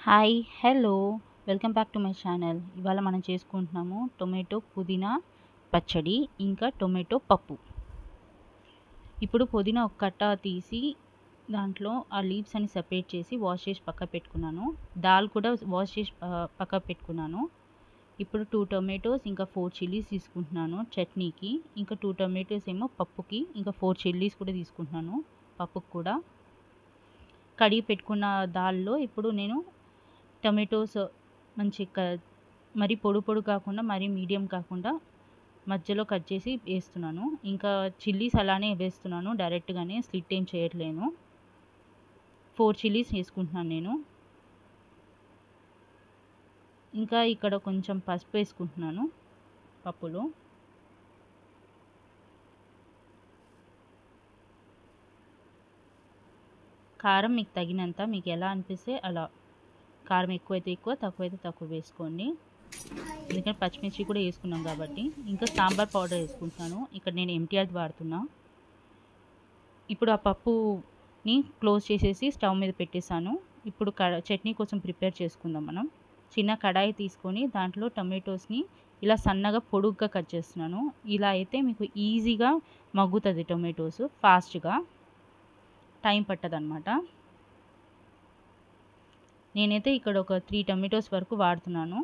hi hello welcome back to my channel ఇవాళ మనం చేసుకుంటున్నాము టొమాటో పుదీనా పచ్చడి ఇంకా టొమాటో పప్పు ఇప్పుడు పుదీనా ఒక కట్ట తీసి దాంట్లో ఆ లీవ్స్ అని సెపరేట్ చేసి వాష్ చేసి పక్క పెట్టుకున్నాను దాల్ కూడా వాష్ చేసి పక్క పెట్టుకున్నాను ఇప్పుడు టూ టొమాటోస్ ఇంకా ఫోర్ చిల్లీస్ తీసుకుంటున్నాను చట్నీకి ఇంకా టూ టొమాటోస్ ఏమో పప్పుకి ఇంకా ఫోర్ చిల్లీస్ కూడా తీసుకుంటున్నాను పప్పుకి కూడా కడిగి పెట్టుకున్న దాల్లో ఇప్పుడు నేను టమాటోస్ మంచి క మరీ పొడి పొడి కాకుండా మరీ మీడియం కాకుండా మధ్యలో కట్ చేసి వేస్తున్నాను ఇంకా చిల్లీస్ అలానే వేస్తున్నాను డైరెక్ట్గానే స్లిట్ ఏం చేయట్లేను ఫోర్ చిల్లీస్ వేసుకుంటున్నాను నేను ఇంకా ఇక్కడ కొంచెం పసుపు వేసుకుంటున్నాను పప్పులో కారం మీకు తగినంత మీకు ఎలా అనిపిస్తే అలా కారం ఎక్కువైతే ఎక్కువ తక్కువైతే తక్కువ వేసుకోండి ఎందుకంటే పచ్చిమిర్చి కూడా వేసుకున్నాం కాబట్టి ఇంకా సాంబార్ పౌడర్ వేసుకుంటున్నాను ఇక్కడ నేను ఎంటీఆర్ వాడుతున్నా ఇప్పుడు ఆ పప్పుని క్లోజ్ చేసేసి స్టవ్ మీద పెట్టేశాను ఇప్పుడు కడ చట్నీ కోసం ప్రిపేర్ చేసుకుందాం మనం చిన్న కడాయి తీసుకొని దాంట్లో టొమాటోస్ని ఇలా సన్నగా పొడుగ్గా కట్ చేస్తున్నాను ఇలా అయితే మీకు ఈజీగా మగ్గుతుంది టొమాటోస్ ఫాస్ట్గా టైం పట్టదనమాట నేనైతే ఇక్కడ ఒక త్రీ టమాటోస్ వరకు వాడుతున్నాను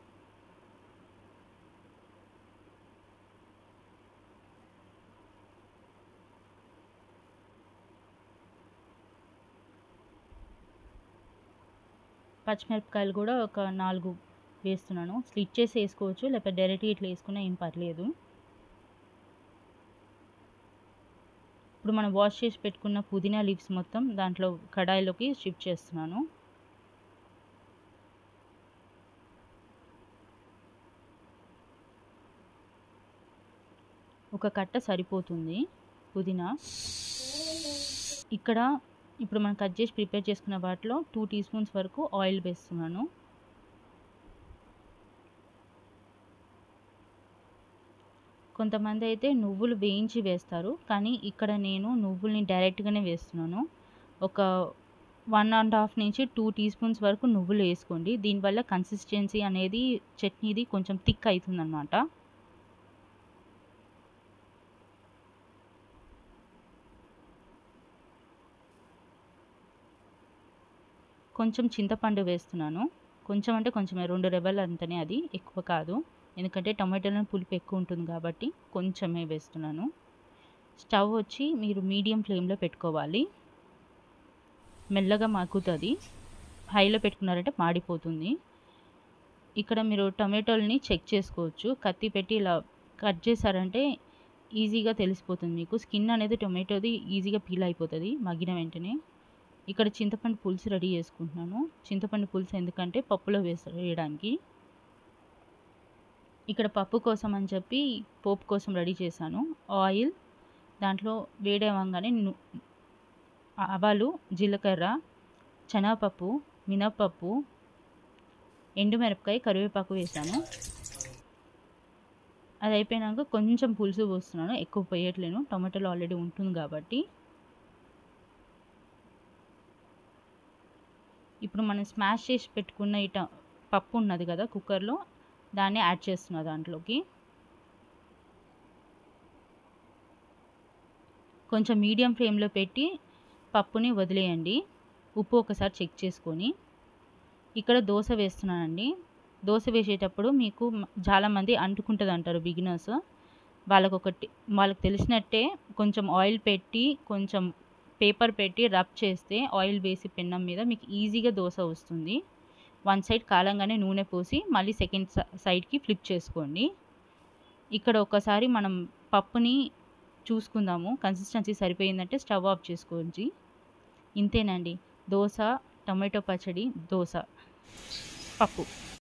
పచ్చిమిరపకాయలు కూడా ఒక నాలుగు వేస్తున్నాను స్లిట్ చేసి వేసుకోవచ్చు లేకపోతే డైరెక్ట్గా ఇట్లా వేసుకున్నా ఏం పర్లేదు ఇప్పుడు మనం వాష్ చేసి పెట్టుకున్న పుదీనా లీవ్స్ మొత్తం దాంట్లో కడాయిలోకి షిఫ్ట్ చేస్తున్నాను ఒక కట్ట సరిపోతుంది పుదీనా ఇక్కడ ఇప్పుడు మనం కట్ చేసి ప్రిపేర్ చేసుకున్న వాటిలో టూ టీ స్పూన్స్ వరకు ఆయిల్ వేస్తున్నాను కొంతమంది అయితే నువ్వులు వేయించి వేస్తారు కానీ ఇక్కడ నేను నువ్వుల్ని డైరెక్ట్గానే వేస్తున్నాను ఒక వన్ అండ్ హాఫ్ నుంచి టూ టీ స్పూన్స్ వరకు నువ్వులు వేసుకోండి దీనివల్ల కన్సిస్టెన్సీ అనేది చట్నీది కొంచెం థిక్ అవుతుందన్నమాట కొంచెం చింతపండు వేస్తున్నాను కొంచెం అంటే కొంచెం రెండు రెబ్బలు అంతనే అది ఎక్కువ కాదు ఎందుకంటే టమాటాలో పులుపు ఎక్కువ ఉంటుంది కాబట్టి కొంచెమే వేస్తున్నాను స్టవ్ వచ్చి మీరు మీడియం ఫ్లేమ్లో పెట్టుకోవాలి మెల్లగా మగ్గుతుంది హైలో పెట్టుకున్నారంటే మాడిపోతుంది ఇక్కడ మీరు టమాటోల్ని చెక్ చేసుకోవచ్చు కత్తి పెట్టి ఇలా కట్ చేశారంటే ఈజీగా తెలిసిపోతుంది మీకు స్కిన్ అనేది టొమాటోది ఈజీగా పీల్ అయిపోతుంది మగ్గిన వెంటనే ఇక్కడ చింతపండు పులుసు రెడీ చేసుకుంటున్నాను చింతపండు పులుసు ఎందుకంటే పప్పులో వేసి వేయడానికి ఇక్కడ పప్పు కోసం అని చెప్పి పోపు కోసం రెడీ చేశాను ఆయిల్ దాంట్లో వేడేవంగానే ఆవాలు జీలకర్ర శనగపప్పు మినప్పప్పు ఎండుమిరపకాయ కరివేపాకు వేసాను అది అయిపోయినాక కొంచెం పులుసు పోస్తున్నాను ఎక్కువ పోయట్లేను టమాటాలు ఆల్రెడీ ఉంటుంది కాబట్టి ఇప్పుడు మనం స్మాష్ చేసి పెట్టుకున్న ఈ పప్పు ఉన్నది కదా కుక్కర్లో దాన్ని యాడ్ చేస్తున్నా దాంట్లోకి కొంచెం మీడియం ఫ్లేమ్లో పెట్టి పప్పుని వదిలేయండి ఉప్పు ఒకసారి చెక్ చేసుకొని ఇక్కడ దోశ వేస్తున్నానండి దోశ వేసేటప్పుడు మీకు చాలామంది అంటుకుంటుంది అంటారు బిగినర్స్ వాళ్ళకు ఒకటి వాళ్ళకి తెలిసినట్టే కొంచెం ఆయిల్ పెట్టి కొంచెం పేపర్ పెట్టి రబ్ చేస్తే ఆయిల్ వేసి పెన్నం మీద మీకు ఈజీగా దోశ వస్తుంది వన్ సైడ్ కాలంగానే నూనె పోసి మళ్ళీ సెకండ్ సైడ్కి ఫ్లిప్ చేసుకోండి ఇక్కడ ఒకసారి మనం పప్పుని చూసుకుందాము కన్సిస్టెన్సీ సరిపోయిందంటే స్టవ్ ఆఫ్ చేసుకోండి ఇంతేనండి దోశ టమాటో పచ్చడి దోశ పప్పు